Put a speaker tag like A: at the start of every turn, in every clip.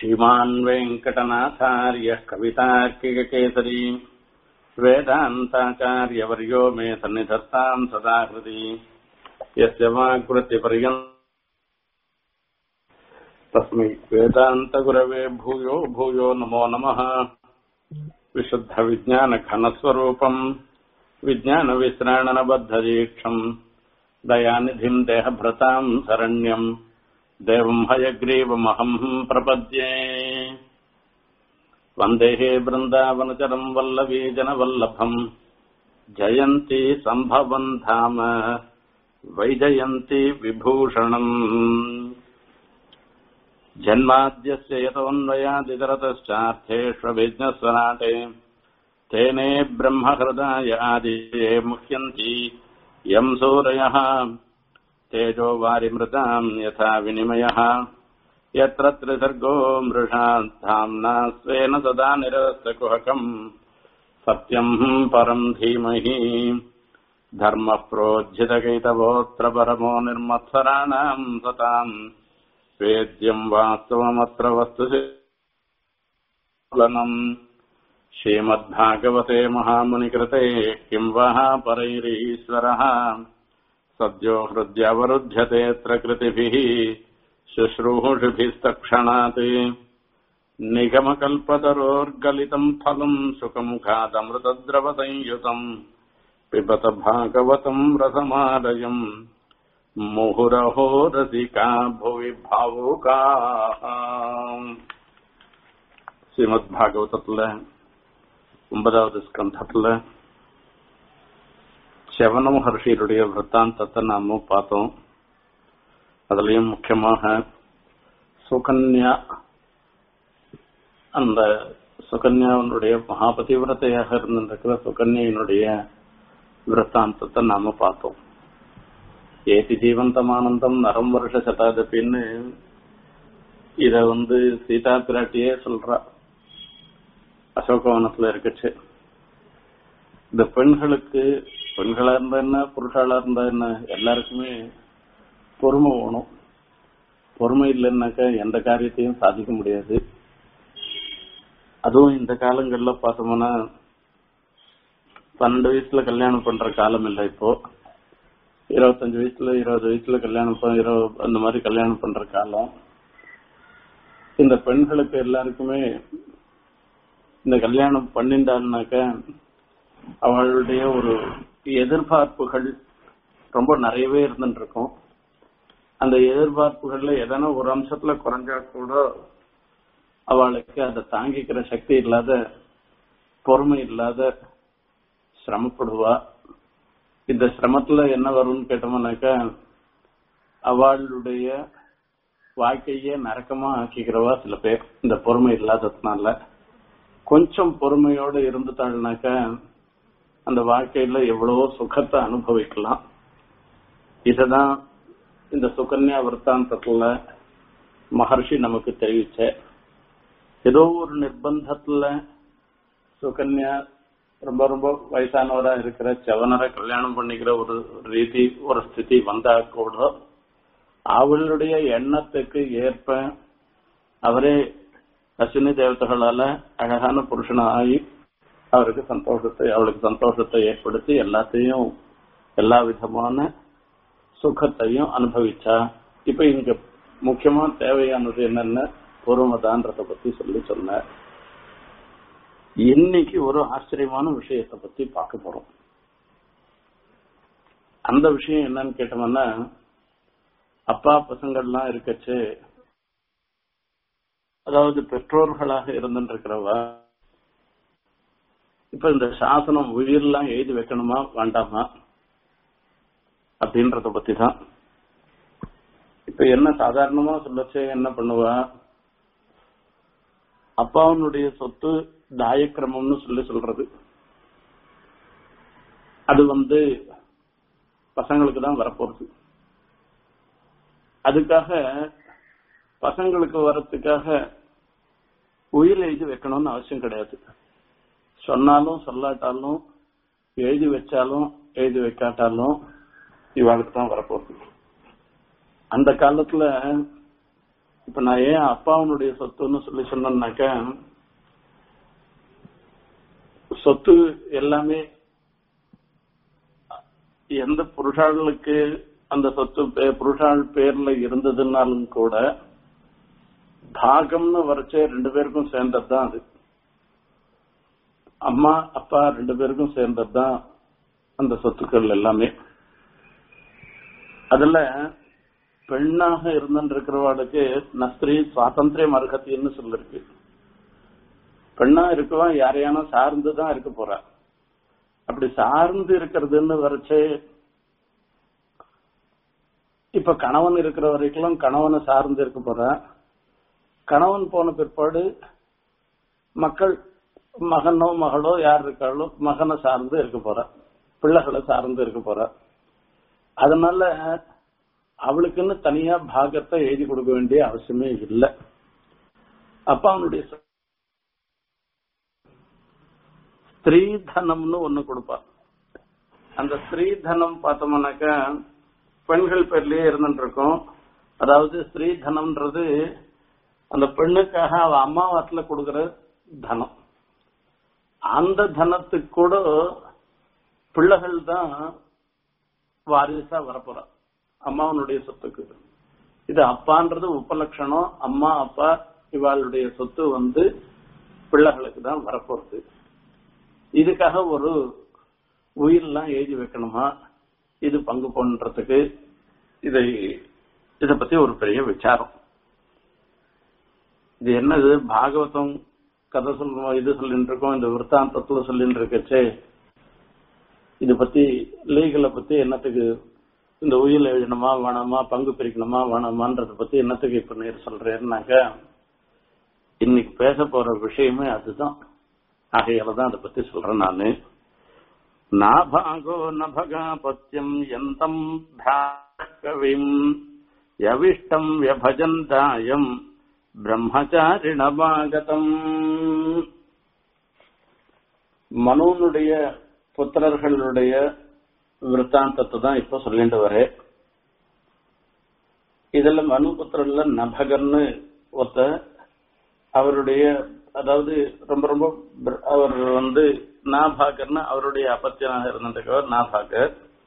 A: श्रीमान् वेङ्कटनाथार्यः कवितार्किककेसरी वेदान्ताचार्यवर्यो मे सन्निधत्ताम् सदा हृदि यस्य वाक्वृत्तिपर्यन् तस्मै वेदान्तगुरवे भूयो भूयो नमो नमः विशुद्धविज्ञानघनस्वरूपम् विज्ञानविश्राणनबद्धदीक्षम् दयानिधिम् देहभृताम् शरण्यम् देवम् हयग्रीवमहम् प्रपद्ये वन्देः बृन्दावनचरम् वल्लवीजनवल्लभम् जयन्ती सम्भवम् धाम वैजयन्ती विभूषणम् जन्माद्यस्य यतोऽन्वयादितरतश्चार्थेष्वभिज्ञस्वराटे तेने ब्रह्महृदाय आदिये मुह्यन्ति यम् सूरयः तेजो वारिमृताम् यथा विनिमयः यत्र त्रिसर्गो मृषा धाम्ना स्वेन सदा निरस्तकुहकम् सत्यम् परम् धीमहि धर्मः प्रोज्झितकैतवोऽत्र परमो निर्मत्सराणाम् सताम् वेद्यम् वास्तवमत्र वस्तुलनम् श्रीमद्भागवते महामुनिकृते किम् वः परैरीश्वरः सद्यो हृद्यवरुध्यतेऽत्र कृतिभिः शुश्रूषुभिस्तक्षणात् निगमकल्पतरोर्गलितम् फलम् सुखमुखादमृतद्रवसंयुतम् पिबत भागवतम् रसमालयम् मुहुरहो रसिका भुवि भावुकाः ஸ்ரீமத்பாகவதத்துல ஒன்பதாவது ஸ்கந்தத்துல செவன மகர்ஷியருடைய விற்த்தாந்தத்தை நாம பார்த்தோம் அதுலயும் முக்கியமாக சுகன்யா அந்த சுகன்யாவினுடைய மகாபதிவிரத்தையாக இருந்திருக்கிற சுகன்யினுடைய விற்த்தாந்தத்தை நாம பார்த்தோம் ஏதி ஜீவந்தமானந்தம் நரம் வருஷ சதாதபின்னு இத வந்து சீதா பிராட்டியே சொல்றா அசோகவனத்துல இருக்குச்சு இந்த பெண்களுக்கு பெண்களா இருந்தா என்ன புருஷாளா இருந்தா என்ன எல்லாருக்குமே பொறுமை வேணும் பொறுமை இல்லைன்னாக்கா எந்த காரியத்தையும் சாதிக்க முடியாது அதுவும் இந்த காலங்கள்ல பார்த்தோம்னா பன்னெண்டு வயசுல கல்யாணம் பண்ற காலம் இல்லை இப்போ இருபத்தஞ்சு வயசுல இருபது வயசுல கல்யாணம் இருபது அந்த மாதிரி கல்யாணம் பண்ற காலம் இந்த பெண்களுக்கு எல்லாருக்குமே இந்த கல்யாணம் பண்ணிட்டாள்னாக்க அவளுடைய ஒரு எதிர்பார்ப்புகள் ரொம்ப நிறையவே இருந்துட்டு இருக்கும் அந்த எதிர்பார்ப்புகள்ல எதனா ஒரு அம்சத்துல குறைஞ்சா கூட அவளுக்கு அதை தாங்கிக்கிற சக்தி இல்லாத பொறுமை இல்லாத சிரமப்படுவா இந்த சிரமத்துல என்ன வரும்னு கேட்டோம்னாக்கா அவளுடைய வாழ்க்கையே நரக்கமா ஆக்கிக்கிறவா சில பேர் இந்த பொறுமை இல்லாததுனால கொஞ்சம் பொறுமையோடு இருந்துட்டாள்னாக்க அந்த வாழ்க்கையில எவ்வளவோ சுகத்தை அனுபவிக்கலாம் இததான் இந்த சுகன்யா விற்த்தாந்தத்துல மகர்ஷி நமக்கு தெரிவிச்ச ஏதோ ஒரு நிர்பந்தத்துல சுகன்யா ரொம்ப ரொம்ப வயசானவரா இருக்கிற செவனரை கல்யாணம் பண்ணிக்கிற ஒரு ரீதி ஒரு ஸ்திதி வந்தா கூட அவளுடைய எண்ணத்துக்கு ஏற்ப அவரே அஸ்வினி தேவதைகளால அழகான புருஷனாகி அவருக்கு சந்தோஷத்தை அவளுக்கு சந்தோஷத்தை ஏற்படுத்தி எல்லாத்தையும் எல்லா விதமான சுகத்தையும் அனுபவிச்சா இப்ப இங்க முக்கியமா தேவையானது என்னென்ன பொறுமைதான்றத பத்தி சொல்லி சொன்ன இன்னைக்கு ஒரு ஆச்சரியமான விஷயத்தை பத்தி பார்க்க போறோம் அந்த விஷயம் என்னன்னு கேட்டோம்னா அப்பா பசங்கள்லாம் இருக்கச்சு அதாவது பெற்றோர்களாக இருந்துருக்கிறவா இப்ப இந்த சாசனம் உயிரெல்லாம் எழுதி வைக்கணுமா வேண்டாமா அப்படின்றத பத்தி தான் இப்ப என்ன சாதாரணமா சொல்லச்சு என்ன பண்ணுவா அப்பாவனுடைய சொத்து தாயக்கிரமம்னு சொல்லி சொல்றது அது வந்து பசங்களுக்கு தான் வரப்போறது அதுக்காக பசங்களுக்கு வரத்துக்காக உயிர் எழுதி வைக்கணும்னு அவசியம் கிடையாது சொன்னாலும் சொல்லாட்டாலும் எழுதி வச்சாலும் எழுதி வைக்காட்டாலும் இவாளுக்கு தான் வரப்போகுது அந்த காலத்துல இப்ப நான் ஏன் அப்பாவனுடைய சொத்துன்னு சொல்லி சொன்னேன்னாக்க சொத்து எல்லாமே எந்த புருஷாளுக்கு அந்த சொத்து பே- புருஷாள் பேர்ல இருந்ததுன்னாலும் கூட பாகம்னு வரைச்சே ரெண்டு பேருக்கும் சேர்ந்தது தான் அது அம்மா அப்பா ரெண்டு பேருக்கும் சேர்ந்தது தான் அந்த சொத்துக்கள் எல்லாமே அதுல பெண்ணாக இருந்துருக்கிறவாளுக்கு நஸ்திரி சுவாதந்திரம் அருகத்தின்னு சொல்லிருக்கு பெண்ணா இருக்கவா யாரையானா சார்ந்து தான் இருக்க போறா அப்படி சார்ந்து இருக்கிறதுன்னு வரைச்சே இப்ப கணவன் இருக்கிற வரைக்கும் கணவனை சார்ந்து இருக்க போறா கணவன் போன பிற்பாடு மக்கள் மகனோ மகளோ யார் இருக்காளோ மகனை சார்ந்து இருக்க போறா பிள்ளைகளை சார்ந்து இருக்க போறா அதனால அவளுக்குன்னு தனியா பாகத்தை எழுதி கொடுக்க வேண்டிய அவசியமே இல்லை அப்ப அவனுடைய ச- ஸ்திரீதனம்னு ஒண்ணு கொடுப்பா அந்த ஸ்திரீதனம் பார்த்தோம்னாக்கா பெண்கள் பேர்லயே இருந்துட்டு இருக்கோம் அதாவது ஸ்திரீதனம்ன்றது அந்த பெண்ணுக்காக அவ அம்மா வாட்டில கொடுக்கிற தனம் அந்த தனத்துக்கு கூட பிள்ளைகள் தான் வாரிசா வரப்போறா அம்மாவனுடைய சொத்துக்கு இது அப்பான்றது உபலட்சணம் அம்மா அப்பா இவாளுடைய சொத்து வந்து பிள்ளைகளுக்கு தான் வரப்போறது இதுக்காக ஒரு உயிரெல்லாம் எழுதி வைக்கணுமா இது பங்கு பண்றதுக்கு இதை இத பத்தி ஒரு பெரிய விசாரம் இது என்னது பாகவதம் கதை சொல்லுவோம் இது சொல்லிட்டு இருக்கோம் இந்த விற்த்தாந்தத்துல சொல்லிட்டு இருக்கச்சே இது பத்தி லீகலை பத்தி என்னத்துக்கு இந்த உயில் எழுதணுமா வேணாமா பங்கு பிரிக்கணுமா வேணாமான்றத பத்தி என்னத்துக்கு இப்ப நீர் சொல்றேன்னாக்க இன்னைக்கு பேச போற விஷயமே அதுதான் ஆகையால தான் அதை பத்தி சொல்றேன் நானு நாபாகோ நபகாபத்தியம் எந்தம் கவிம் யவிஷ்டம் வியபஜந்தாயம் பிரம்மச்சாரிணபாகதம் மனுனுடைய புத்திரர்களுடைய விற்த்தாந்தத்தை தான் இப்ப சொல்லிட்டு வரேன் இதுல மனு புத்திரர்ல நபகர்னு ஒருத்த அவருடைய அதாவது ரொம்ப ரொம்ப பிர- அவர் வந்து நாபாகர்னு அவருடைய அப்பத்தியனாக இருந்திருக்கவர் நாபாகர்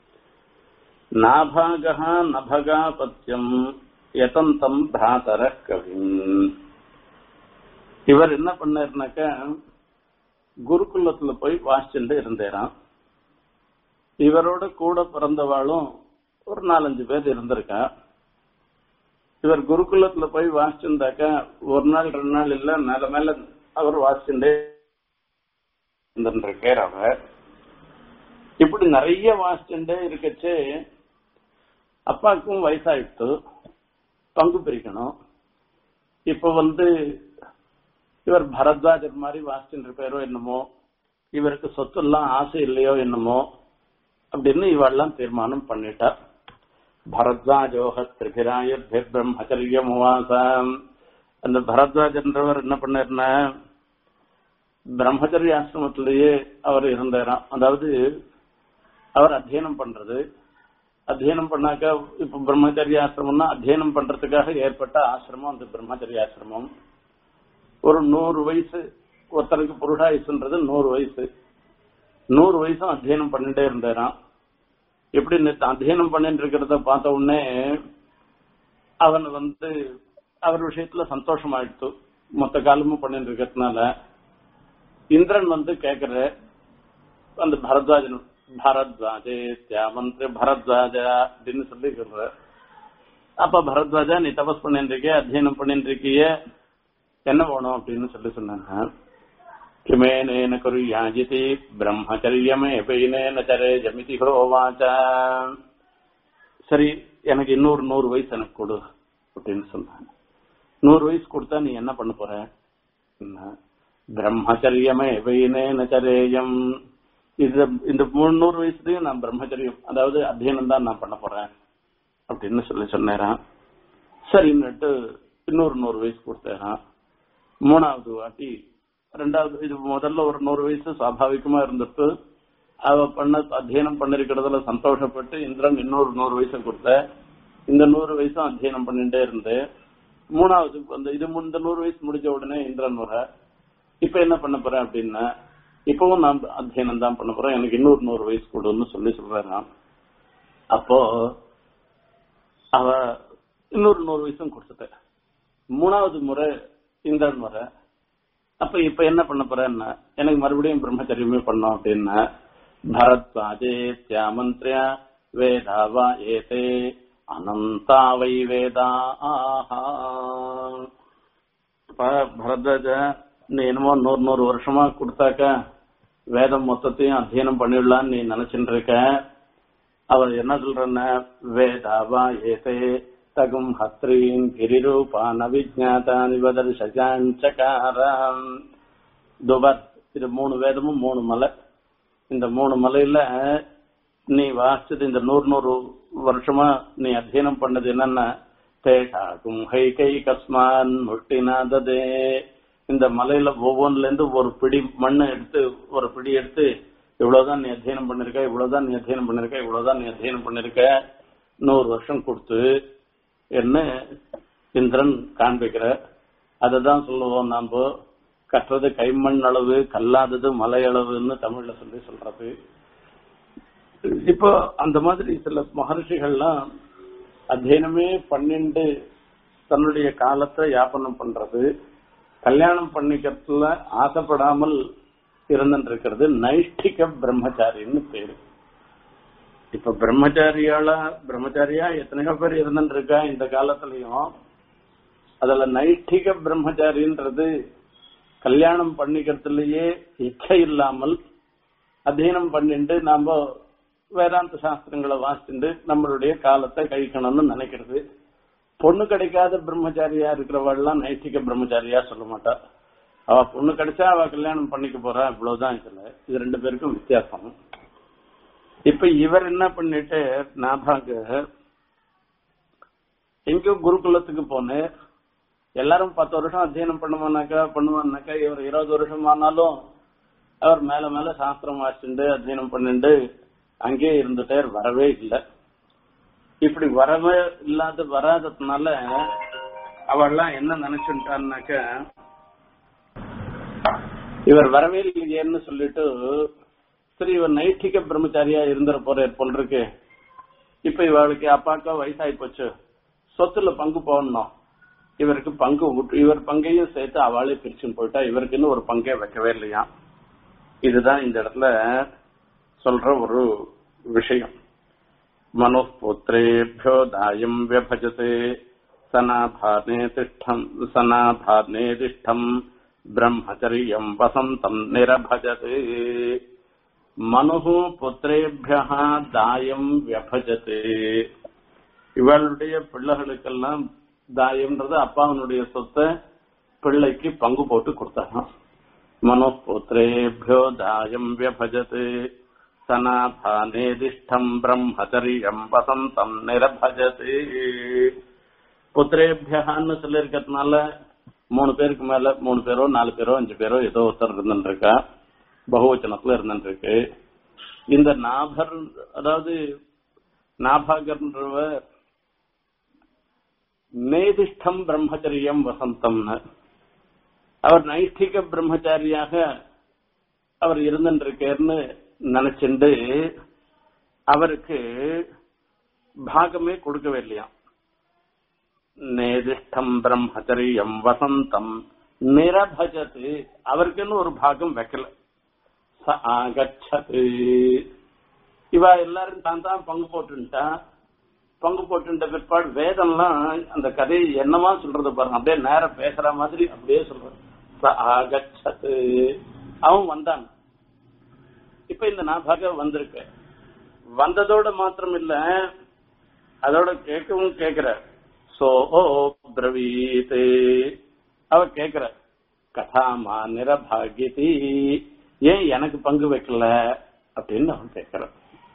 A: நாபாகா நபகாபத்தியம் யதந்தம் பிராதர கவிம் இவர் என்ன பண்ணாருனாக்க குருகுலத்துல போய் வாசிச்சுட்டு இருந்தேராம் இவரோட கூட பிறந்தவாளும் ஒரு நாலஞ்சு பேர் இருந்திருக்கா இவர் குருகுலத்துல போய் வாசிச்சிருந்தாக்கா ஒரு நாள் ரெண்டு நாள் இல்ல மேல மேல அவர் வாசிச்சுட்டே இருந்திருக்கார் அவர் இப்படி நிறைய வாசிச்சுட்டே இருக்கச்சே அப்பாவுக்கும் வயசாயிட்டு பங்கு பிரிக்கணும் இப்ப வந்து இவர் பரத்வாஜர் மாதிரி வாசிச்சுட்டு இருப்பாரோ என்னமோ இவருக்கு சொத்து எல்லாம் ஆசை இல்லையோ என்னமோ அப்படின்னு இவெல்லாம் தீர்மானம் பண்ணிட்டா பரத்வாஜோக திரிபிராயுர் பிரம்மச்சரியம் உவாசம் அந்த பரத்வாஜன்றவர் என்ன பண்ணாருன்னா பிரம்மச்சரிய ஆசிரமத்திலேயே அவர் இருந்தாராம் அதாவது அவர் அத்தியனம் பண்றது அத்தியனம் பண்ணாக்க இப்ப பிரம்மச்சரிய ஆசிரமம்னா அத்தியனம் பண்றதுக்காக ஏற்பட்ட ஆசிரமம் அந்த பிரம்மச்சரிய ஆசிரமம் ஒரு நூறு வயசு ஒருத்தருக்கு புருஷாயுசுன்றது நூறு வயசு நூறு வயசும் அத்தியனம் பண்ணிட்டே இருந்தாராம் எப்படி நேத்து அத்தியனம் பண்ணிட்டு இருக்கிறத பார்த்த உடனே அவன் வந்து அவர் விஷயத்துல சந்தோஷமாயிடுத்து மொத்த காலமும் பண்ணிட்டு இருக்கிறதுனால இந்திரன் வந்து கேக்குற அந்த பரத்வாஜன் பரத்வாஜே தியாமந்திரி பரத்வாஜா அப்படின்னு சொல்லி சொல்ற அப்ப பரத்வாஜா நீ தபஸ் பண்ணிட்டு இருக்கிய அத்தியனம் பண்ணிட்டு இருக்கிய என்ன வேணும் அப்படின்னு சொல்லி சொன்னாங்க கிமேனேன குருயாஜிதி பிரம்மச்சரியமே பைனேன சரே ஜமிதி ஹோவாச்ச சரி எனக்கு இன்னொரு நூறு வயசு எனக்கு கொடு அப்படின்னு சொன்னாங்க நூறு வயசு கொடுத்தா நீ என்ன பண்ண போற என்ன, பிரம்மச்சரியமே பைனேன சரேயம் இது இந்த முன்னூறு வயசுலயும் நான் பிரம்மச்சரியம் அதாவது அத்தியனம் தான் நான் பண்ண போறேன் அப்படின்னு சொல்லி சொன்னேன் சரின்னுட்டு இன்னொரு நூறு வயசு கொடுத்தேன் மூணாவது வாட்டி ரெண்டாவது இது முதல்ல ஒரு நூறு வயசு சுவாபாவிகமா இருந்துட்டு அவ பண்ண அத்தியனம் பண்ணிருக்கிறதுல சந்தோஷப்பட்டு இந்திரன் இன்னொரு நூறு வயசு கொடுத்த இந்த நூறு வயசும் அத்தியனம் பண்ணிட்டே இருந்து மூணாவது அந்த இது மு- இந்த நூறு வயசு முடிஞ்ச உடனே இந்திரன் வர இப்ப என்ன பண்ண போறேன் அப்படின்னா இப்பவும் நான் அத்தியனம் தான் பண்ண போறேன் எனக்கு இன்னொரு நூறு வயசு கொடுன்னு சொல்லி சொல்றேன் நான் அப்போ அவ இன்னொரு நூறு வயசும் கொடுத்துட்டேன் மூணாவது முறை இந்திரன் வர அப்ப இப்ப என்ன பண்ண போறேன்னா எனக்கு மறுபடியும் பிரம்மச்சரியமே பண்ணோம் அப்படின்னா பரத்வாஜே தியாமந்திரியா வேதாவா ஏதே அனந்தா வை வேதா ஆஹா ப- பரத்வாஜ நீ என்னமோ நூறு நூறு வருஷமா கொடுத்தாக்க வேதம் மொத்தத்தையும் அத்தியனம் பண்ணிடலான்னு நீ நினைச்சுட்டு இருக்க அவர் என்ன சொல்றன்னா வேதாவா ஏதே தகும் ஹத்ரீன் கிரிரூபான் அவிஜாதான் இவதர் சகாரம் துபர் இது மூணு வேதமும் மூணு மலை இந்த மூணு மலையில நீ வாசிச்சது இந்த நூறு நூறு வருஷமா நீ அத்தியனம் பண்ணது என்னன்னா தேஷாகும் ஹை கை கஸ்மான் முட்டினாததே இந்த மலையில ஒவ்வொன்றுல இருந்து ஒரு பிடி மண்ணை எடுத்து ஒரு பிடி எடுத்து இவ்வளவுதான் நீ அத்தியனம் பண்ணிருக்க இவ்வளவுதான் நீ அத்தியனம் பண்ணிருக்க இவ்வளவுதான் நீ அத்தியனம் பண்ணிருக்க நூறு வருஷம் கொடுத்து என்ன இந்திரன் காண்பிக்கிற அததான் சொல்லுவோம் நாம கற்றது கைமண் அளவு கல்லாதது மலை அளவுன்னு தமிழ்ல சொல்லி சொல்றது இப்போ அந்த மாதிரி சில மகர்ஷிகள்லாம் அத்தியனமே பன்னெண்டு தன்னுடைய காலத்தை யாபனம் பண்றது கல்யாணம் பண்ணிக்கிறதுல ஆசைப்படாமல் இருந்துட்டு இருக்கிறது நைஷ்டிக பிரம்மச்சாரின்னு பேரு இப்ப பிரம்மச்சாரியால பிரம்மச்சாரியா எத்தனையோ பேர் இருந்துட்டு இருக்கா இந்த காலத்திலயும் அதுல நைஷ்டிக பிரம்மச்சாரின்றது கல்யாணம் பண்ணிக்கிறதுலயே இச்சை இல்லாமல் அத்தியனம் பண்ணிட்டு நாம வேதாந்த சாஸ்திரங்களை வாசிச்சுட்டு நம்மளுடைய காலத்தை கழிக்கணும்னு நினைக்கிறது பொண்ணு கிடைக்காத பிரம்மச்சாரியா இருக்கிறவள்லாம் நைஷ்டிக பிரம்மச்சாரியா சொல்ல மாட்டா அவ பொண்ணு கிடைச்சா அவ கல்யாணம் பண்ணிக்க போறா இவ்வளவுதான் இதுல இது ரெண்டு பேருக்கும் வித்தியாசம் இப்ப இவர் என்ன பண்ணிட்டு நாபாக எங்கேயோ குருகுலத்துக்கு போனேன் எல்லாரும் பத்து வருஷம் அத்தியனம் பண்ணுவானாக்கா பண்ணுவானாக்கா இவர் இருபது வருஷம் ஆனாலும் அவர் மேல மேல சாஸ்திரம் வாசிச்சுட்டு அத்தியனம் பண்ணிட்டு அங்கேயே இருந்துட்டே வரவே இல்லை இப்படி வரவே இல்லாத வராததுனால அவள்லாம் என்ன நினைச்சுட்டான்னாக்க இவர் வரவே இல்லையேன்னு சொல்லிட்டு சரி இவர் நைட்டிக பிரம்மச்சாரியா இருந்துற போறார் போல் இருக்கு இப்ப இவளுக்கு அப்பாக்கா வயசாகி போச்சு சொத்துல பங்கு போடணும் இவருக்கு பங்கு விட்டு- இவர் பங்கையும் சேர்த்து அவளே பிரிச்சுன்னு போயிட்டா இவருக்குன்னு ஒரு பங்கே வைக்கவே இல்லையா இதுதான் இந்த இடத்துல சொல்ற ஒரு விஷயம் மனுபுத்திரேபியோ தாயம் வியபஜதே சனாபானே திஷ்டம் சனாபானே திஷ்டம் பிரம்மச்சரியம் வசந்தம் நிரபஜதே மனு புத்திரேபியா தாயம் வியபஜதே இவளுடைய பிள்ளைகளுக்கெல்லாம் தாயம்ன்றது அப்பாவனுடைய சொத்தை பிள்ளைக்கு பங்கு போட்டு கொடுத்தாங்க மனுபுத்திரேபியோ தாயம் வியபஜத் சனாபானேதிஷ்டம் பிரம்மச்சரியம் வசந்தம் நிரபஜத் புத்திரேபியான்னு சொல்லியிருக்கிறதுனால மூணு பேருக்கு மேல மூணு பேரோ நாலு பேரோ அஞ்சு பேரோ ஏதோ ஒருத்தர் இருந்துட்டு இருக்கா பகுவச்சனத்துல இருந்துட்டு இருக்கு இந்த நாபர் அதாவது நாபாகர்ன்றவர் நேதிஷ்டம் பிரம்மச்சரியம் வசந்தம்னு அவர் நைஷ்டிக பிரம்மச்சாரியாக அவர் இருந்துருக்கேர்னு நினைச்சுண்டு அவருக்கு பாகமே கொடுக்கவே இல்லையா நேதிஷ்டம் பிரம்மச்சரியம் வசந்தம் நிரபஜத்து அவருக்குன்னு ஒரு பாகம் வைக்கல ச ஆகச்சது இவ எல்லாரும் தான் தான் பங்கு போட்டுட்டா பங்கு போட்டுட்ட பிற்பாடு வேதம்லாம் அந்த கதையை என்னமா சொல்றது பாருங்க அப்படியே நேரம் பேசுற மாதிரி அப்படியே சொல்றது ச ஆகச்சது அவன் வந்தான் இப்ப இந்த நாபாக வந்திருக்க வந்ததோட மாத்திரம் இல்ல அதோட கேட்கவும் கேக்குற சோ பிரவீத் அவ கேக்குற கதாமா நிரபாகிதி ஏன் எனக்கு பங்கு வைக்கல அப்படின்னு அவன் கேக்குறான்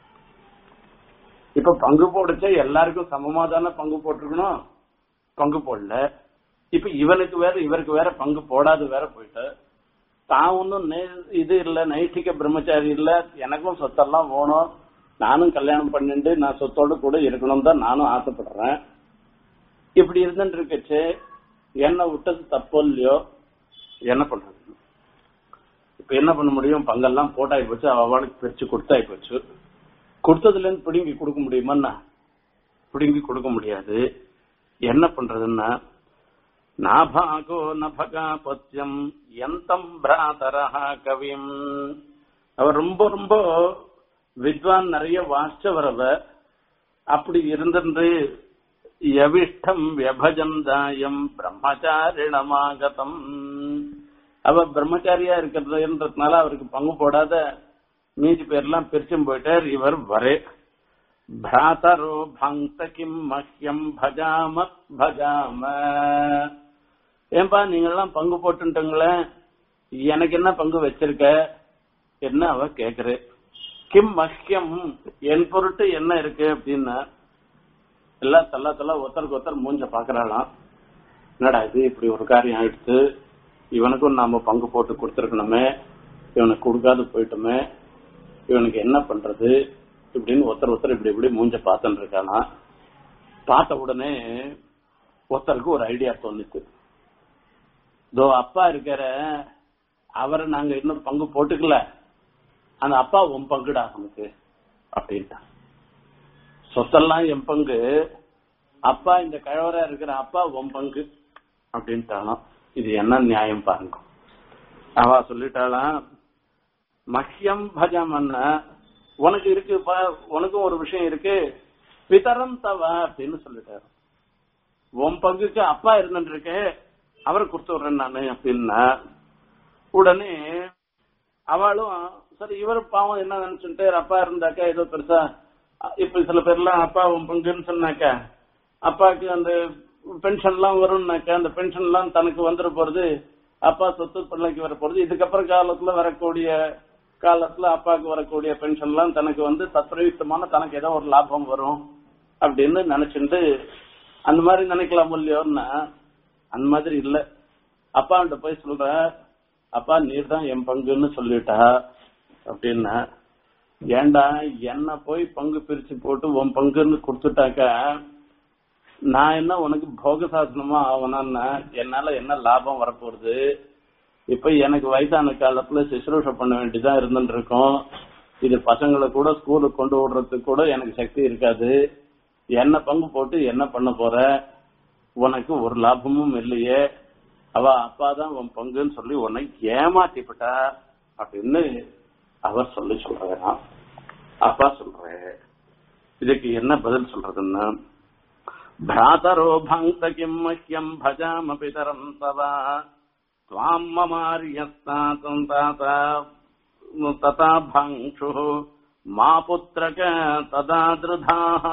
A: இப்ப பங்கு போடுச்சா எல்லாருக்கும் சமமா தானே பங்கு போட்டிருக்கணும் பங்கு போடல இப்ப இவனுக்கு வேற இவருக்கு வேற பங்கு போடாது வேற போயிட்டு தான் ஒன்னும் இது இல்ல நைட்டிக பிரம்மச்சாரி இல்ல எனக்கும் சொத்தெல்லாம் வேணும் நானும் கல்யாணம் பண்ணிட்டு நான் சொத்தோட கூட இருக்கணும் தான் நானும் ஆசைப்படுறேன் இப்படி இருந்துட்டு இருக்கச்சு என்ன விட்டது தப்போ இல்லையோ என்ன பண்றது இப்ப என்ன பண்ண முடியும் பங்கெல்லாம் போட்டாய் போச்சு அவளுக்கு பிரிச்சு கொடுத்தாய் போச்சு கொடுத்ததுல இருந்து பிடுங்கி கொடுக்க முடியுமா பிடுங்கி கொடுக்க முடியாது என்ன பண்றதுன்னா நாபாகோ நபகா பத்தியம் எந்தம் பிராதரஹா கவிம் அவர் ரொம்ப ரொம்ப வித்வான் நிறைய வாசிச்சவர் அவர் அப்படி இருந்திருந்து யவிஷ்டம் வியபஜந்தாயம் பிரம்மச்சாரிணமாகதம் அவ பிரம்மச்சாரியா இருக்கிறதுன்றதுனால அவருக்கு பங்கு போடாத மீதி பேர்லாம் பிரிச்சும் போயிட்டார் இவர் வரே பிராதரோ பங்க கிம் மஹ்யம் பஜாம பஜாம ஏன்பா நீங்கெல்லாம் பங்கு போட்டுட்டீங்களே எனக்கு என்ன பங்கு வச்சிருக்க என்ன அவ கேக்குற கிம் மஹ்யம் என் பொருட்டு என்ன இருக்கு அப்படின்னா எல்லாம் தள்ளா தள்ளா ஒருத்தருக்கு ஒருத்தர் மூஞ்ச பாக்குறாளாம் என்னடா இது இப்படி ஒரு காரியம் ஆயிடுச்சு இவனுக்கும் நாம பங்கு போட்டு கொடுத்துருக்கணுமே இவனுக்கு கொடுக்காது போயிட்டோமே இவனுக்கு என்ன பண்றது இப்படின்னு ஒருத்தர் ஒருத்தர் இப்படி இப்படி மூஞ்ச பார்த்துட்டு இருக்கானா பார்த்த உடனே ஒருத்தருக்கு ஒரு ஐடியா தோணுச்சு இதோ அப்பா இருக்கிற அவரை நாங்க இன்னும் பங்கு போட்டுக்கல அந்த அப்பா உன் பங்குடா நமக்கு அப்படின்ட்டான் சொத்தெல்லாம் என் பங்கு அப்பா இந்த கழவரா இருக்கிற அப்பா உன் பங்கு அப்படின்ட்டாலாம் இது என்ன நியாயம் பாருங்க அவ சொல்லிட்டாளாம் மஹ்யம் பஜமன்ன உனக்கு இருக்கு உனக்கும் ஒரு விஷயம் இருக்கு பிதரம் தவ அப்படின்னு சொல்லிட்டாரு உன் பங்குக்கு அப்பா இருந்துட்டு இருக்கு அவரை கொடுத்து விடுறேன் நானு அப்படின்னா உடனே அவளும் சரி இவர் பாவம் என்ன நினைச்சுட்டு அப்பா இருந்தாக்கா ஏதோ பெருசா இப்ப சில பேர்லாம் அப்பா உன் பங்குன்னு சொன்னாக்கா அப்பாவுக்கு அந்த பென்ஷன் எல்லாம் வரும்னாக்கா அந்த பென்ஷன் எல்லாம் தனக்கு வந்துட போறது அப்பா சொத்து பிள்ளைக்கு வர போறது இதுக்கப்புறம் காலத்துல வரக்கூடிய காலத்துல அப்பாவுக்கு வரக்கூடிய பென்ஷன் எல்லாம் தனக்கு வந்து தத்ரயுக்தமான தனக்கு ஏதோ ஒரு லாபம் வரும் அப்படின்னு நினைச்சுட்டு அந்த மாதிரி நினைக்கலாம் இல்லையோன்னா அந்த மாதிரி இல்ல அப்பாண்ட போய் சொல்ற அப்பா நீர் தான் என் பங்குன்னு சொல்லிட்டா அப்படின்னா ஏண்டா என்ன போய் பங்கு பிரிச்சு போட்டு உன் பங்குன்னு கொடுத்துட்டாக்கா நான் என்ன உனக்கு போக சாசனமா ஆகணும்னா என்னால என்ன லாபம் வரப்போகுது இப்ப எனக்கு வயசான காலத்துல சுசுரூஷ பண்ண வேண்டியதான் இருந்துட்டு இருக்கோம் இது பசங்களை கூட ஸ்கூலுக்கு கொண்டு விடுறதுக்கு கூட எனக்கு சக்தி இருக்காது என்ன பங்கு போட்டு என்ன பண்ண போற உனக்கு ஒரு லாபமும் இல்லையே அவ அப்பா தான் உன் பங்குன்னு சொல்லி உன்னை ஏமாத்திவிட்டா அப்படின்னு அவர் சொல்லி சொல்றாராம் அப்பா சொல்ற இதுக்கு என்ன பதில் சொல்றதுன்னா भ्रातरो भङ्क्त किम् मह्यम् भजाम पितरम् तव त्वाम् ममार्यस्तातम् तात तथा भङ्क्षुः मा पुत्रक तदा திருதாः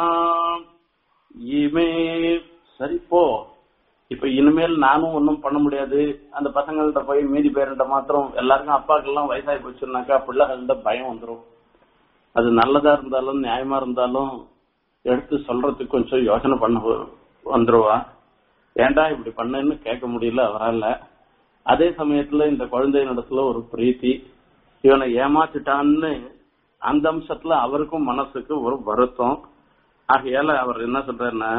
A: இமே சரி போ இப்ப இனிமேல் நானும் ஒன்னும் பண்ண முடியாது அந்த பசங்கள்ட்ட போய் மீதி பேருண்ட மாத்திரம் எல்லாருக்கும் அப்பாக்கெல்லாம் வயசாகி போச்சுன்னாக்கா பிள்ளைகள்கிட்ட பயம் வந்துடும் அது நல்லதா இருந்தாலும் நியாயமா இருந்தாலும் எடுத்து சொல்றதுக்கு கொஞ்சம் யோசனை பண்ண வந்துருவா ஏண்டா இப்படி பண்ணேன்னு கேட்க முடியல அவரால் அதே சமயத்துல இந்த குழந்தையினிடத்துல ஒரு பிரீத்தி இவனை ஏமாத்திட்டான்னு அந்த அம்சத்துல அவருக்கும் மனசுக்கு ஒரு வருத்தம் ஆகையால அவர் என்ன சொல்றாருன்னா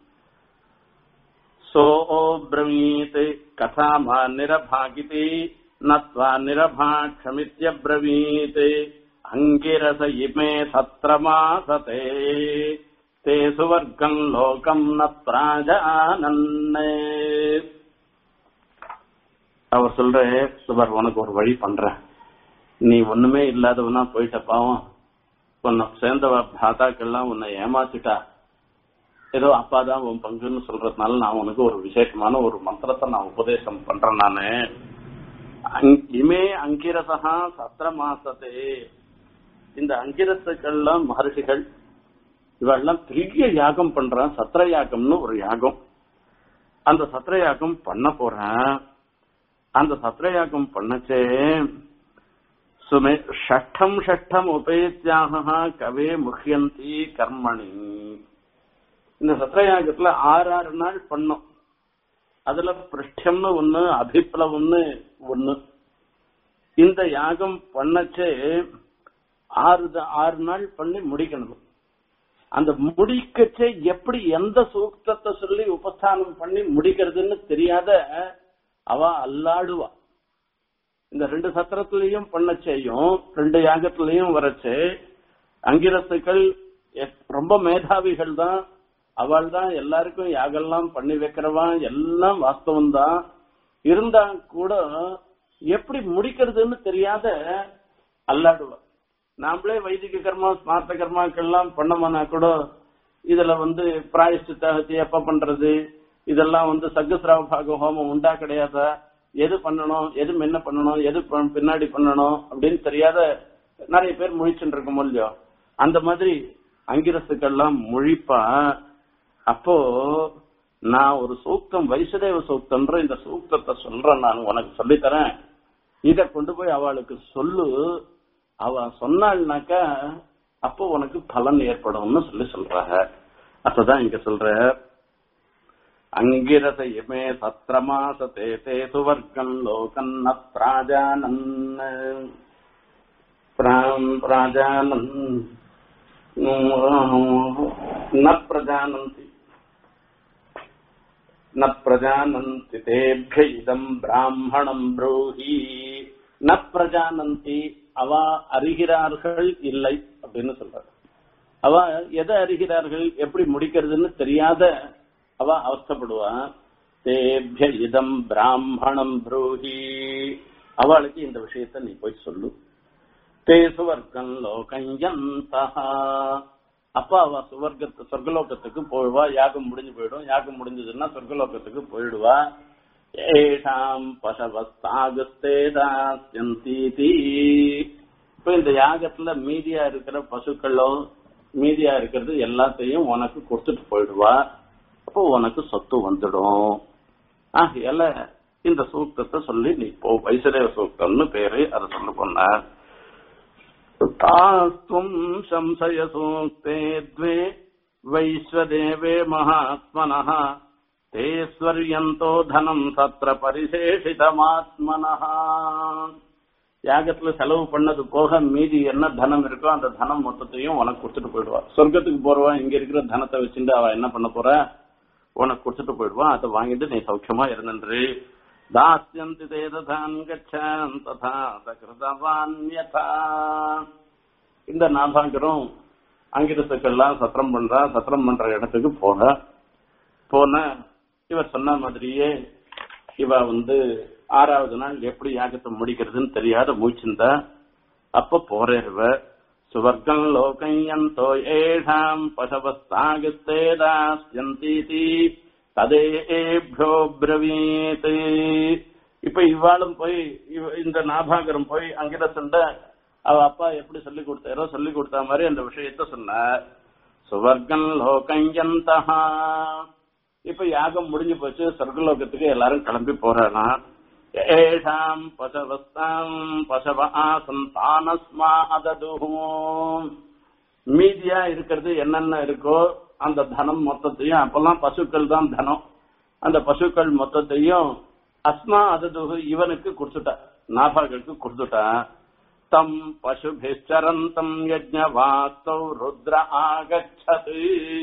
A: சோபிரவீத் கதாமா நிரபாகிதி நத்வா நிரபாட்சமித்யப்ரவீத் அங்கிரச இமே சத்திரமாசதே தே சுவர்க்கம் லோகம் ந பிராஜானன்னே அவர் சொல்ற சுவர் உனக்கு ஒரு வழி பண்றேன் நீ ஒண்ணுமே இல்லாதவனா போயிட்ட பாவம் உன்னை சேர்ந்தவ பாத்தாக்கெல்லாம் உன்னை ஏமாத்திட்டா ஏதோ அப்பா தான் உன் பங்குன்னு சொல்றதுனால நான் உனக்கு ஒரு விசேஷமான ஒரு மந்திரத்தை நான் உபதேசம் பண்றேன் நானு இமே அங்கிரசா சத்திர மாசத்தே இந்த அங்கிரசுக்கள்லாம் மகர்ஷிகள் இவெல்லாம் பெரிய யாகம் பண்றான் சத்திர யாகம்னு ஒரு யாகம் அந்த சத்திர யாகம் பண்ண போறேன் அந்த சத்திர யாகம் பண்ணச்சே சுமே ஷஷ்டம் ஷஷ்டம் உபேத்தியாக கவே முக்கியந்தி கர்மணி இந்த சத்திர யாகத்துல ஆறு ஆறு நாள் பண்ணோம் அதுல பிருஷ்டம்னு ஒண்ணு அபிப்ளவம்னு ஒண்ணு இந்த யாகம் பண்ணச்சே ஆறு ஆறு நாள் பண்ணி முடிக்கணும் அந்த முடிக்கச்சே எப்படி எந்த சூக்தத்தை சொல்லி உபஸ்தானம் பண்ணி முடிக்கிறதுன்னு தெரியாத அவ அல்லாடுவா இந்த ரெண்டு சத்திரத்திலையும் பண்ண செய்யும் ரெண்டு யாகத்திலையும் வரச்சு அங்கிரத்துக்கள் எப்- ரொம்ப மேதாவிகள் தான் அவள் தான் எல்லாருக்கும் யாகெல்லாம் பண்ணி வைக்கிறவா எல்லாம் வாஸ்தவம் தான் இருந்தா கூட எப்படி முடிக்கிறதுன்னு தெரியாத அல்லாடுவா நாமளே வைதிக கர்மா ஸ்மார்த்த கர்மாக்கள்லாம் பண்ணோம்னா கூட இதுல வந்து பிராயஷ்டித்தாகத்தி எப்ப பண்றது இதெல்லாம் வந்து சகசிராவ பாக ஹோமம் உண்டா கிடையாதா எது பண்ணணும் எது முன்ன பண்ணணும் எது ப- பின்னாடி பண்ணணும் அப்படின்னு தெரியாத நிறைய பேர் முழிச்சுட்டு இருக்கும் இல்லையோ அந்த மாதிரி அங்கிரசுக்கெல்லாம் முழிப்பா அப்போ நான் ஒரு சூக்தம் வைசதேவ சூக்தம்ன்ற இந்த சூக்தத்தை சொல்றேன் நான் உனக்கு சொல்லித்தரேன் இத கொண்டு போய் அவளுக்கு சொல்லு அவ சொன்னாள்னாக்கா அப்போ உனக்கு பலன் ஏற்படும்னு சொல்லி சொல்றாங்க அப்பதான் இங்க சொல்ற அங்கிரத இமே சத்திரமாசதே தே சுவர்க்கம் லோகன்ன பிராஜானன் பிராம் பிராஜானன் ந பிரஜானந்தி ந பிரஜானந்தி தேபிய இதம் பிராமணம் ப்ரூஹி ந பிரஜானந்தி அவ அறிகிறார்கள் இல்லை அப்படின்னு சொல்றாரு அவ எதை அறிகிறார்கள் எப்படி முடிக்கிறதுன்னு தெரியாத அவ அவஸ்தப்படுவா தேபிய இதம் பிராமணம் ப்ரூஹி அவளுக்கு இந்த விஷயத்த நீ போய் சொல்லு தே சுவர்க்கம் லோகஞ்சந்தா அப்ப அவ சுவர்க்கத்து சொர்க்கலோகத்துக்கு போயிடுவா யாகம் முடிஞ்சு போயிடும் யாகம் முடிஞ்சதுன்னா சொர்க்கலோகத்துக்கு போயிடுவா ஏஷாம் பசவஸ்தாகஸ்தே தாஸ்யந்தீதி இப்ப இந்த யாகத்துல மீதியா இருக்கிற பசுக்களோ மீதியா இருக்கிறது எல்லாத்தையும் உனக்கு கொடுத்துட்டு போயிடுவா அப்போ உனக்கு சொத்து வந்துடும் ஆகையால இந்த சூக்தத்தை சொல்லி நீ போ வைசதேவ சூக்தம்னு பேரு அதை சொல்ல போன தாஸ்துவம் சம்சய சூக்தே द्वे வைஸ்வதேவே மகாத்மனः ते ஸ்வர்யந்தோ தனம் சத்திர பரிசேஷிதமாத்மனः யாகத்துல செலவு பண்ணது போக மீதி என்ன தனம் இருக்கோ அந்த தனம் மொத்தத்தையும் உனக்கு கொடுத்துட்டு போயிடுவா சொர்க்கத்துக்கு போறவா இங்க இருக்கிற தனத்தை வச்சுட்டு அவ என்ன பண்ண போற உனக்கு கொடுத்துட்டு போயிடுவா அதை வாங்கிட்டு நீ சௌக்கியமா இருந்துரு தாஸ்யந்தி தேதான் கச்சான் ததா தகிருதவான் யதா இந்த நாபாங்கரும் அங்கிரத்துக்கெல்லாம் சத்திரம் பண்றா சத்திரம் பண்ற இடத்துக்கு போன போன இவர் சொன்ன மாதிரியே இவ வந்து ஆறாவது நாள் எப்படி யாகத்தை முடிக்கிறதுன்னு தெரியாத மூச்சிருந்தா அப்ப போறேருவ சுவர்க்கம் லோகயந்தோ ஏஷாம் பசவஸ்தாகஸ்தேதாஸ்யந்தீதி ததேபியோ பிரவீத் இப்ப இவாளும் போய் இவ- இந்த நாபாகரம் போய் அங்கிரசண்ட அவ அப்பா எப்படி சொல்லி கொடுத்தாரோ சொல்லி கொடுத்த மாதிரி அந்த விஷயத்த சொன்னார் சுவர்க்கம் லோகயந்தா இப்ப யாகம் முடிஞ்சு போச்சு சொர்க்கலோகத்துக்கு எல்லாரும் கிளம்பி போறானா ஏஷாம் பசவஸ்தாம் பசவ ஆசன் தானஸ்மா அததுஹும் மீதியா இருக்கிறது என்னென்ன இருக்கோ அந்த தனம் மொத்தத்தையும் அப்பெல்லாம் பசுக்கள் தான் தனம் அந்த பசுக்கள் மொத்தத்தையும் அஸ்மா அததுகு இவனுக்கு கொடுத்துட்டா நாபாகளுக்கு கொடுத்துட்டா தம் பசுபிச்சரந்தம் யஜ்ஞவாஸ்தௌ ருத்ர ஆகச்சது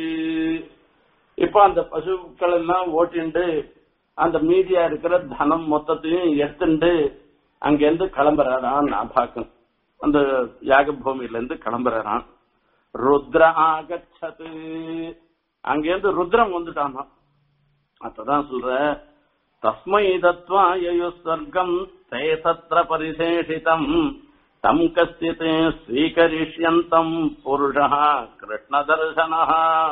A: இப்ப அந்த பசுக்கள் எல்லாம் ஓட்டிண்டு அந்த மீதியா இருக்கிற தனம் மொத்தத்தையும் எடுத்துண்டு அங்கிருந்து கிளம்புறாரான் நாபாக்கம் அந்த யாக பூமியில இருந்து கிளம்புறாரான் ருத்ர ஆகச்சது அங்கிருந்து ருத்ரம் வந்துட்டானா அப்பதான் சொல்ற தஸ்மை தத்வாயு சர்க்கம் தே சத்திர பரிசேஷிதம் தம் கஸ்தித் ஸ்வீகரிஷ்யந்தம் புருஷः கிருஷ்ணதர்சனः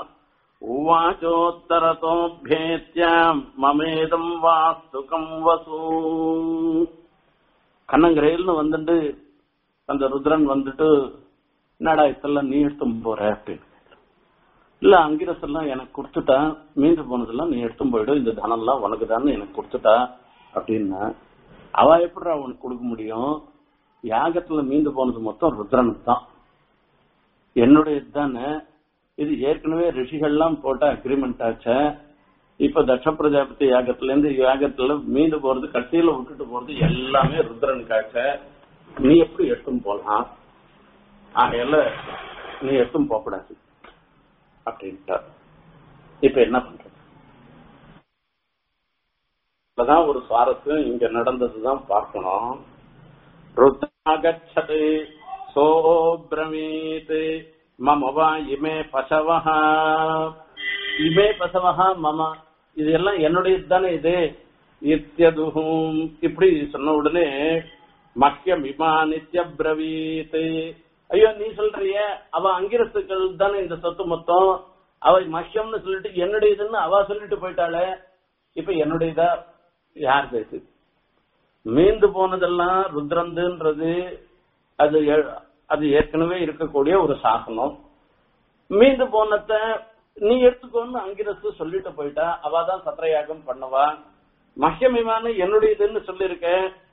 A: உவாச்சோத்தரத்தோभ्येत्य மமேதம் வாஸ்துகம் வசூ கண்ணங்கரையில்னு வந்துட்டு அந்த ருத்ரன் வந்துட்டு என்னடா இதெல்லாம் நீ எடுத்தும் போற அப்படின்னு இல்ல அங்கிரஸ் எல்லாம் எனக்கு கொடுத்துட்டா மீந்து போனதெல்லாம் நீ எடுத்தும் போயிடும் இந்த தனம் எல்லாம் உனக்கு தான் எனக்கு கொடுத்துட்டா அப்படின்னா அவ எப்படி அவனுக்கு கொடுக்க முடியும் யாகத்துல மீந்து போனது மொத்தம் ருத்ரனுக்கு தான் என்னுடைய தானே இது ஏற்கனவே ரிஷிகள்லாம் போட்ட அக்ரிமெண்ட் ஆச்ச இப்ப தட்ச பிரஜாபதி யாகத்துல இருந்து யாகத்துல மீந்து போறது கடைசியில விட்டுட்டு போறது எல்லாமே ருத்ரனுக்காச்ச நீ எப்படி எடுத்தும் போலாம் ஆகையால நீ எடுத்தும் போகக்கூடாது அப்படின்ட்டார் இப்ப என்ன பண்றது அதான் ஒரு சுவாரஸ்யம் இங்க நடந்ததுதான் பார்க்கணும் ருத்ராகச்சது சோப்ரமீத் மம வா இமே பசவஹ இமே பசவஹ மம இது எல்லாம் என்னுடையது தானே இது இத்தியதுகும் இப்படி சொன்ன உடனே மக்கியம் இமா நித்ய பிரவீத் ஐயோ நீ சொல்றிய அவ அங்கிரத்துக்கள் தானே இந்த சொத்து மொத்தம் அவ மக்கியம்னு சொல்லிட்டு என்னுடையதுன்னு அவ சொல்லிட்டு போயிட்டாளே இப்ப என்னுடையதா யார் பேசு மீந்து போனதெல்லாம் ருத்ரந்துன்றது அது எ- அது ஏற்கனவே இருக்கக்கூடிய ஒரு சாசனம் மீந்து போனத நீ எடுத்துக்கோன்னு அங்கிரசு சொல்லிட்டு போயிட்டா அவ தான் சத்திரயாகம் பண்ணவா மஹ்யமிமான என்னுடையதுன்னு சொல்லிருக்க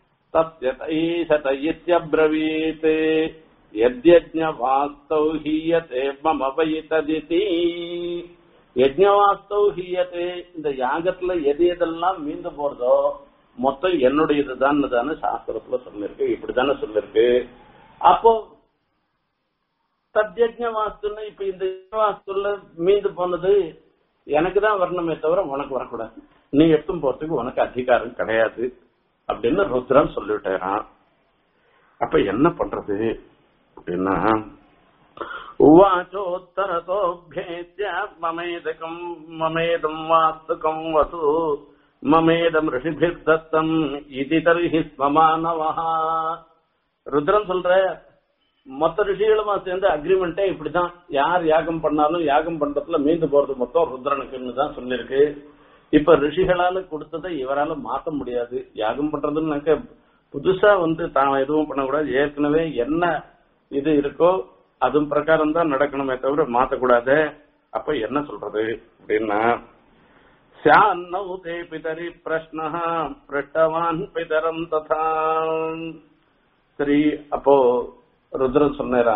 A: தத்யதீசதயித்யப்ரவீத் யத்யஜ்ஞ வாஸ்தௌ ஹீயதே மம வை ததிதி யஜ்ஞவாஸ்தௌ ஹீயதே இந்த யாகத்துல எது எதெல்லாம் மீந்து போறதோ மொத்தம் என்னுடையதுதான் தானே சாஸ்திரத்துல சொல்லிருக்கு இப்படித்தானே சொல்லிருக்கு அப்போ தத்யஜ்ஞ வாஸ்துன்னு இப்ப இந்த வாஸ்துல மீந்து போனது எனக்கு தான் வரணுமே தவிர உனக்கு வரக்கூடாது நீ எடுத்தும் போறதுக்கு உனக்கு அதிகாரம் கிடையாது அப்படின்னு ருத்ரன் சொல்லிவிட்டாரான் அப்ப என்ன பண்றது அப்படின்னா உவாச்சோத்தரதோभ्येत्य மமேதகம் மமேதம் வாஸ்துகம் வசு மமேதம் ரிஷிபிர்தத்தம் இது தர்ஹி ஸ்மமானவஹா ருத்ரன் சொல்ற மொத்த ரிஷிகளுமா சேர்ந்து அக்ரிமெண்டே இப்படிதான் யார் யாகம் பண்ணாலும் யாகம் பண்றதுல மீந்து போறது மொத்தம் ருத்ரனுக்குன்னு தான் சொல்லிருக்கு இப்ப ரிஷிகளால கொடுத்ததை இவரால மாத்த முடியாது யாகம் பண்றதுன்னாக்க புதுசா வந்து தான் எதுவும் பண்ணக்கூடாது ஏற்கனவே என்ன இது இருக்கோ அதுவும் பிரகாரம் தான் நடக்கணுமே தவிர மாத்தக்கூடாது அப்ப என்ன சொல்றது அப்படின்னா ஸ்யான்னௌ தே பிதரி பிரஷ்ன பிருஷ்டவான் பிதரம் ததா சரி அப்போ ருத்ரன் சொன்னாரா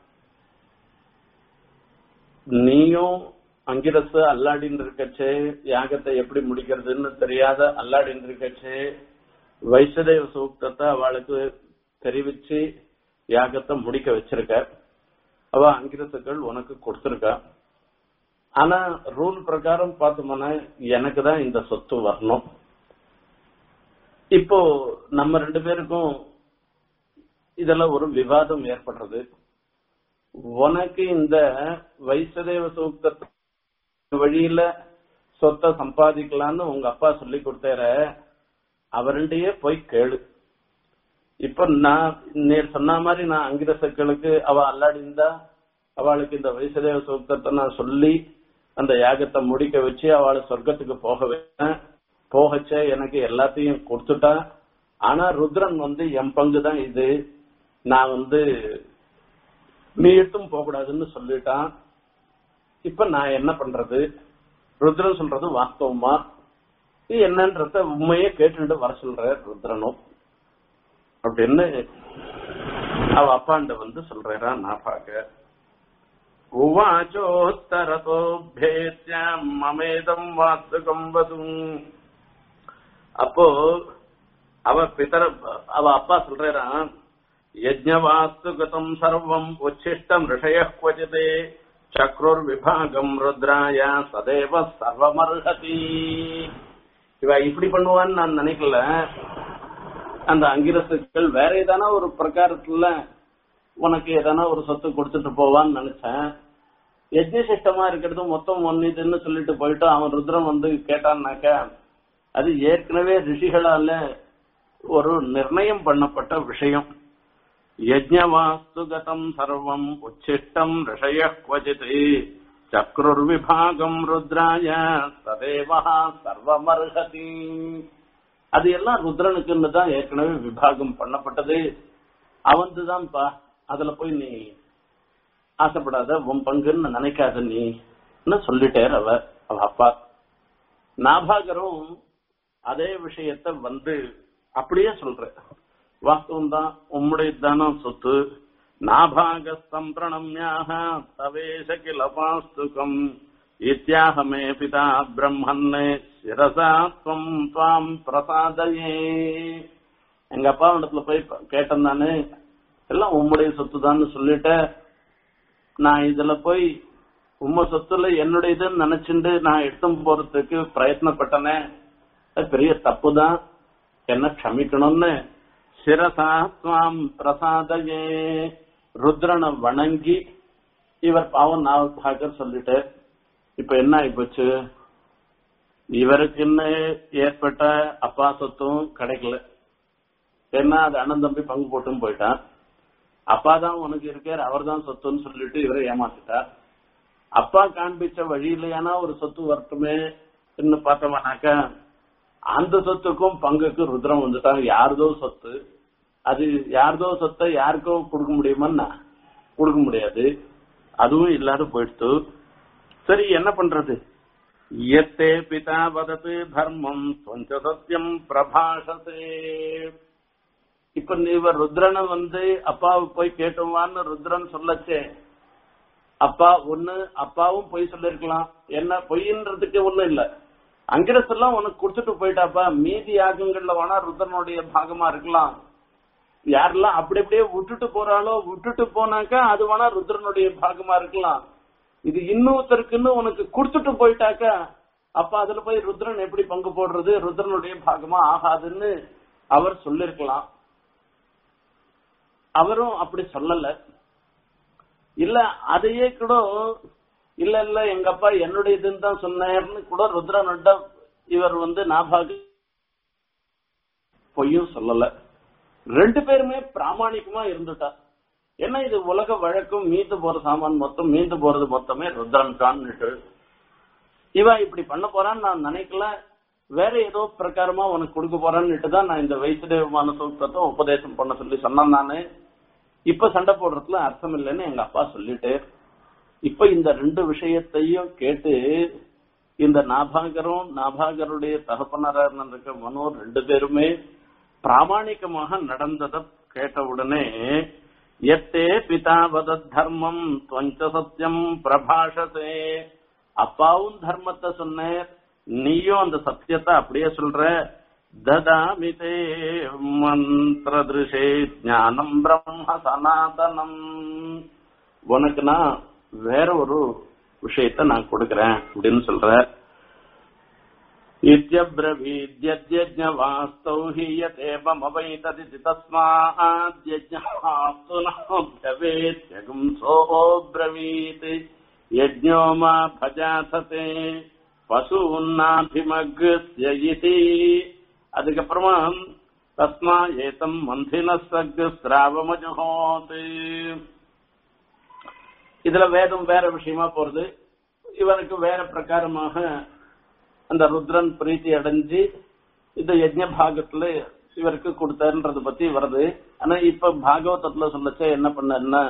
A: நீயும் அங்கிரசு அல்லாடின்னு இருக்கச்சே யாகத்தை எப்படி முடிக்கிறதுன்னு தெரியாத அல்லாடின்னு இருக்கச்சே வைசதேவ சூக்தத்தை அவளுக்கு தெரிவிச்சு யாகத்தை முடிக்க வச்சிருக்க அவ அங்கிரசுகள் உனக்கு கொடுத்திருக்கா ஆனா ரூல் பிரகாரம் பார்த்தோம்னா எனக்கு தான் இந்த சொத்து வரணும் இப்போ நம்ம ரெண்டு பேருக்கும் இதெல்லாம் ஒரு விவாதம் ஏற்படுறது உனக்கு இந்த வைசதேவ சூக்த வழியில சொத்தை சம்பாதிக்கலாம்னு உங்க அப்பா சொல்லி கொடுத்தார அவருண்டையே போய் கேளு இப்ப நான் நேர் சொன்ன மாதிரி நான் அங்கிரசக்களுக்கு அவ அல்லாடி இருந்தா அவளுக்கு இந்த வைசதேவ சூக்தத்தை நான் சொல்லி அந்த யாகத்தை முடிக்க வச்சு அவளை சொர்க்கத்துக்கு போக வைத்தேன் போகச்ச எனக்கு எல்லாத்தையும் கொடுத்துட்டா ஆனா ருத்ரன் வந்து என் பங்கு தான் இது நான் வந்து நீ எடுத்தும் போக கூடாதுன்னு சொல்லிட்டான் இப்ப நான் என்ன பண்றது ருத்ரன் சொல்றது வாஸ்தவமா இது என்னன்றத உண்மையே கேட்டுட்டு வர சொல்ற ருத்ரனும் அப்படின்னு அவ அப்பாண்ட வந்து சொல்றா நான் பாக்க உவாச்சோத்தரதோபேத்ய மமேதம் வாஸ்துகம் வதும் அப்போ அவ பிதர அவ அப்பா சொல்றான் யஜ்ஞவாஸ்துகதம் சர்வம் உச்சிஷ்டம் ரிஷய குவச்சிதே சக்ருர் விபாகம் ருத்ராய சதேவ சர்வமர்ஹதி இவ இப்படி பண்ணுவான்னு நான் நினைக்கல அந்த அங்கிரசுக்கள் வேற ஏதான ஒரு பிரகாரத்துல உனக்கு ஏதான ஒரு சொத்து கொடுத்துட்டு போவான்னு நினைச்சேன் யஜ்னசிஷ்டமா இருக்கிறது மொத்தம் ஒன்னு இதுன்னு சொல்லிட்டு போயிட்டு அவன் ருத்ரன் வந்து கேட்டான்னாக்க அது ஏற்கனவே ரிஷிகளால ஒரு நிர்ணயம் பண்ணப்பட்ட விஷயம் யஜ்ஞவாஸ்துகதம் சர்வம் உச்சிஷ்டம் ரிஷய குவச்சித் சக்ருர் விபாகம் ருத்ராய சதேவா சர்வமர்ஹதி அது எல்லாம் ருத்ரனுக்குன்னு தான் ஏற்கனவே விபாகம் பண்ணப்பட்டது அவன்துதான் பா அதுல போய் நீ ஆசைப்படாத உன் பங்குன்னு நினைக்காத நீ சொல்லிட்டேர் அவ அவ அப்பா நாபாகரும் அதே விஷயத்த வந்து அப்படியே சொல்ற வாஸ்தவம் தான் உம்முடைய தானம் சொத்து நாபாக சம்பிரணம்யாக தவேஷ கில பாஸ்துகம் இத்தியாகமே பிதா பிரம்மன் சிரசா துவம் துவாம் பிரசாதையே எங்க அப்பா இடத்துல போய் கேட்டேன் நானு எல்லாம் உம்முடைய சொத்து தான் சொல்லிட்ட நான் இதுல போய் உம்ம சொத்துல என்னுடையதுன்னு நினைச்சுண்டு நான் எடுத்தும் போறதுக்கு பிரயத்னப்பட்டனே அது பெரிய தப்பு தான் என்ன க்ஷமிக்கணும்னு சிரசா துவாம் பிரசாதையே ருத்ரனை வணங்கி இவர் பாவம் நாவபாகர் சொல்லிட்டு இப்ப என்ன ஆயிப்போச்சு இவருக்குன்னு ஏற்பட்ட அப்பா சொத்தும் கிடைக்கல ஏன்னா அது அண்ணன் தம்பி பங்கு போட்டும் போயிட்டான் அப்பா தான் உனக்கு இருக்கார் அவர் தான் சொத்துன்னு சொல்லிட்டு இவரை ஏமாத்திட்டார் அப்பா காண்பிச்ச வழியிலையானா ஒரு சொத்து வரட்டுமே பார்த்தோம்னாக்கா அந்த சொத்துக்கும் பங்குக்கு ருத்ரம் வந்துட்டான் யாருதோ சொத்து அது யாருதோ சொத்தை யாருக்கோ கொடுக்க முடியுமான்னா கொடுக்க முடியாது அதுவும் இல்லாத போயிடுத்து சரி என்ன பண்றது எத்தே பிதா வதத்து தர்மம் கொஞ்ச சத்தியம் பிரபாஷத்தே இப்ப இவர் ருத்ரனை வந்து அப்பாவை போய் கேட்டுவான்னு ருத்ரன் சொல்லச்சே அப்பா ஒண்ணு அப்பாவும் பொய் சொல்லிருக்கலாம் என்ன பொய்ன்றதுக்கு ஒண்ணும் இல்ல அங்கிரசெல்லாம் உனக்கு கொடுத்துட்டு போயிட்டாப்பா மீதி யாகங்கள்ல வேணா ருத்ரனுடைய பாகமா இருக்கலாம் யாரெல்லாம் அப்படி அப்படியே விட்டுட்டு போறாளோ விட்டுட்டு போனாக்கா அது வேணா ருத்ரனுடைய பாகமா இருக்கலாம் இது இன்னொருத்தருக்குன்னு உனக்கு கொடுத்துட்டு போயிட்டாக்கா அப்ப அதுல போய் ருத்ரன் எப்படி பங்கு போடுறது ருத்ரனுடைய பாகமா ஆகாதுன்னு அவர் சொல்லிருக்கலாம் அவரும் அப்படி சொல்லல இல்ல அதையே கூட இல்ல இல்ல எங்க அப்பா என்னுடைய இதுன்னு தான் சொன்னார்னு கூட ருத்ரனிட்ட இவர் வந்து நாபாகு பொய்யும் சொல்லல ரெண்டு பேருமே பிராமணிகமா இருந்துட்டா ஏன்னா இது உலக வழக்கம் மீந்து போற சாமான் மொத்தம் மீந்து போறது மொத்தமே ருத்ரன் தான்னுட்டு இவன் இப்படி பண்ண போறான்னு நான் நினைக்கல வேற ஏதோ பிரகாரமா உனக்கு கொடுக்க போறான்னுட்டு தான் நான் இந்த வைசுதேவமான சூத்திரத்தை உபதேசம் பண்ண சொல்லி சொன்னேன் நானு இப்ப சண்டை போடுறதுல அர்த்தம் இல்லைன்னு எங்க அப்பா சொல்லிட்டு இப்ப இந்த ரெண்டு விஷயத்தையும் கேட்டு இந்த நாபாகரும் நாபாகருடைய தகப்பனராக இருக்க மனோர் ரெண்டு பேருமே பிராமணிகமாக நடந்ததை கேட்ட உடனே எத்தே பிதாவத தர்மம் துவஞ்ச சத்தியம் பிரபாஷதே அப்பாவும் தர்மத்தை சொன்னேன் நீயும் அந்த சத்தியத்தை அப்படியே சொல்ற ததாமி தே மந்திரதிருஷே ஞானம் பிரம்ம சனாதனம் உனக்கு நான் வேற ஒரு விஷயத்த நான் கொடுக்கறேன் அப்படின்னு சொல்ற इत्यब्रवीद्यद्यज्ञवास्तौ हि यतेवमवैतदिति तस्माद्यज्ञवास्तु न भवेत्यगुंसोऽब्रवीत् यज्ञो मा भजाथते பசூன்னாபிமக்ய இதி அதுக்கப்புறமா தஸ்மா ஏதம் மந்தின சக்கு ஸ்ராவமஜோத் இதுல வேதம் வேற விஷயமா போறது இவனுக்கு வேற பிரகாரமாக அந்த ருத்ரன் பிரீத்தி அடைஞ்சு இந்த யஜ்ஞ பாகத்துல இவருக்கு கொடுத்தாருன்றத பத்தி வருது ஆனா இப்ப பாகவதத்துல சொல்லச்ச என்ன பண்ணன்னா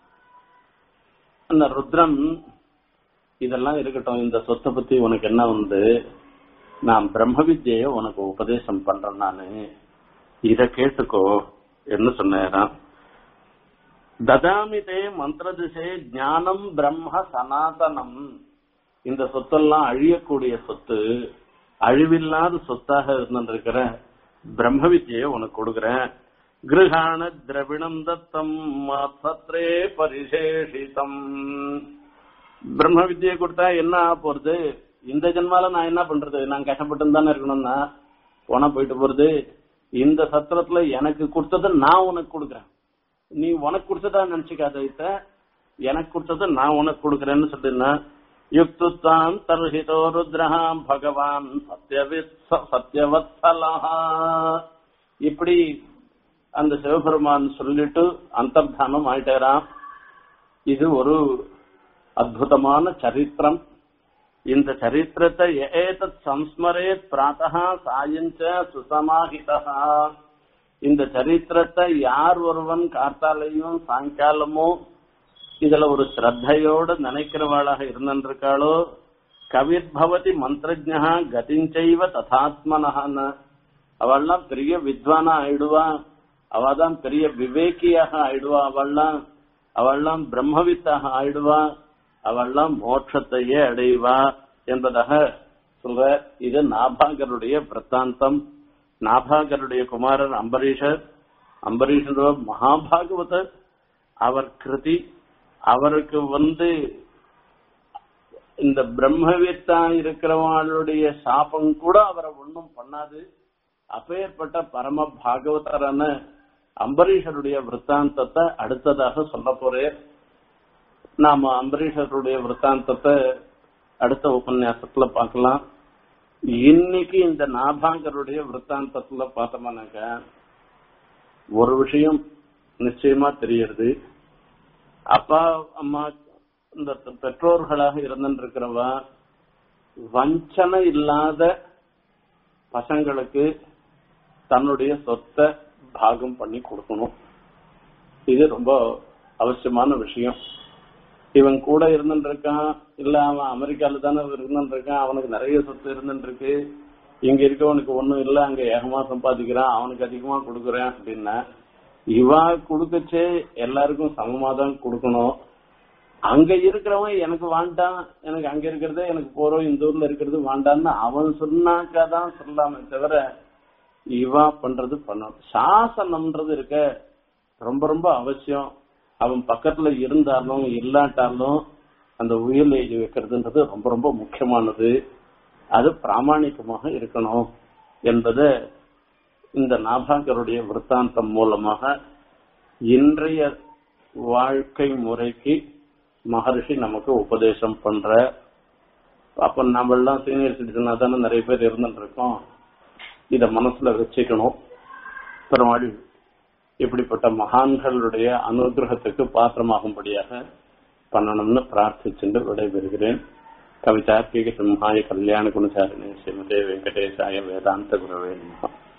A: அந்த ருத்ரன் இதெல்லாம் இருக்கட்டும் இந்த சொத்தை பத்தி உனக்கு என்ன வந்து நான் பிரம்ம வித்யை உனக்கு உபதேசம் பண்றேன் நானு இத கேட்டுக்கோ என்ன சொன்னேன் ததாமிதே மந்திர திசை ஞானம் பிரம்ம சனாதனம் இந்த சொத்தெல்லாம் அழியக்கூடிய சொத்து அழிவில்லாத சொத்தாக இருந்திருக்கிற பிரம்ம வித்யை உனக்கு கொடுக்குறேன் கிருஹாண திரவிணம் தத்தம் சத்ரே பரிசேஷிதம் பிரம்ம வித்யை கொடுத்தா என்ன ஆக போறது இந்த ஜென்மால நான் என்ன பண்றது நான் கஷ்டப்பட்டு தானே இருக்கணும்னா போனா போயிட்டு போறது இந்த சத்திரத்துல எனக்கு கொடுத்ததை நான் உனக்கு கொடுக்குறேன் நீ உனக்கு கொடுத்ததா நினைச்சுக்காத இத்த எனக்கு கொடுத்ததை நான் உனக்கு கொடுக்குறேன்னு சொல்லிருந்தேன் யுக்துத்தான் தர்ஹிதோ ருத்ரஹா பகவான் சத்யவித் சத்யவத்சலா இப்படி அந்த சிவபெருமான் சொல்லிட்டு அந்தர்தானம் ஆயிட்டாராம் இது ஒரு அற்புதமான சரித்திரம் இந்த சரித்திரத்தை ஏதத் சம்ஸ்மரேத் பிராத்தா சாயஞ்ச சுசமாஹிதா இந்த சரித்திரத்தை யார் ஒருவன் கார்த்தாலையும் சாயங்காலமும் இதுல ஒரு ஸ்ரத்தையோடு நினைக்கிறவாளாக இருந்திருக்காளோ கவிர் பவதி மந்திரஜா கதிஞ்சைவ ததாத்மனஹான்னு அவள்லாம் பெரிய வித்வானா ஆயிடுவா அவதான் பெரிய விவேகியாக ஆயிடுவா அவள்லாம் அவள்லாம் பிரம்மவித்தாக ஆயிடுவா அவள்லாம் மோட்சத்தையே அடைவா என்பதாக சொல்ற இது நாபாகருடைய பிரத்தாந்தம் நாபாகருடைய குமாரர் அம்பரீஷர் அம்பரீஷர் மகாபாகவதர் அவர் கிருதி அவருக்கு வந்து இந்த பிரம்மவித்தா இருக்கிறவங்களுடைய சாபம் கூட அவரை ஒன்றும் பண்ணாது அப்பேற்பட்ட பரம பாகவதரான அம்பரீஷருடைய விற்த்தாந்தத்தை அடுத்ததாக சொல்ல போறேன் நாம அம்பரீஷருடைய விற்த்தாந்தத்தை அடுத்த உபன்யாசத்துல பார்க்கலாம் இன்னைக்கு இந்த நாபாங்கருடைய விற்த்தாந்தத்துல பார்த்தோம்னாக்க ஒரு விஷயம் நிச்சயமா தெரியறது அப்பா அம்மா இந்த பெற்றோர்களாக இருந்திருக்கிறவ வஞ்சனை இல்லாத பசங்களுக்கு தன்னுடைய சொத்தை பாகம் பண்ணி கொடுக்கணும் இது ரொம்ப அவசியமான விஷயம் இவன் கூட இருந்துட்டு இருக்கான் இல்ல அவன் அமெரிக்கால தானே இருந்துட்டு இருக்கான் அவனுக்கு நிறைய சொத்து இருந்துட்டு இருக்கு இங்க இருக்கவனுக்கு ஒண்ணும் இல்ல அங்க ஏகமா சம்பாதிக்கிறான் அவனுக்கு அதிகமா கொடுக்குறேன் அப்படின்னா இவா கொடுக்கச்சே எல்லாருக்கும் சமமா தான் கொடுக்கணும் அங்க இருக்கிறவன் எனக்கு வேண்டாம் எனக்கு அங்க இருக்கிறதே எனக்கு போறோம் இந்த ஊர்ல இருக்கிறது வேண்டான்னு அவன் சொன்னாக்காதான் சொல்லாமே தவிர இவா பண்றது பண்ணணும் சாசனம்ன்றது இருக்க ரொம்ப ரொம்ப அவசியம் அவன் பக்கத்துல இருந்தாலும் இல்லாட்டாலும் அந்த உயிர் எழுதி வைக்கிறதுன்றது ரொம்ப ரொம்ப முக்கியமானது அது பிராமணிகமாக இருக்கணும் என்பதை இந்த நாபாகருடைய விற்த்தாந்தம் மூலமாக இன்றைய வாழ்க்கை முறைக்கு மகரிஷி நமக்கு உபதேசம் பண்ற அப்ப நம்ம எல்லாம் சீனியர் சிட்டிசனா தானே நிறைய பேர் இருந்துட்டு இருக்கோம் இத மனசுல வச்சுக்கணும் பெருமாள் இப்படிப்பட்ட மகான்களுடைய அனுகிரகத்துக்கு பாத்திரமாகும்படியாக பண்ணணும்னு பிரார்த்திச்சுட்டு விடைபெறுகிறேன் கவிதார்க்கிக சிம்ஹாய கல்யாண குணசாரிணி ஸ்ரீமதே வெங்கடேசாய வேதாந்த குரவே நமகா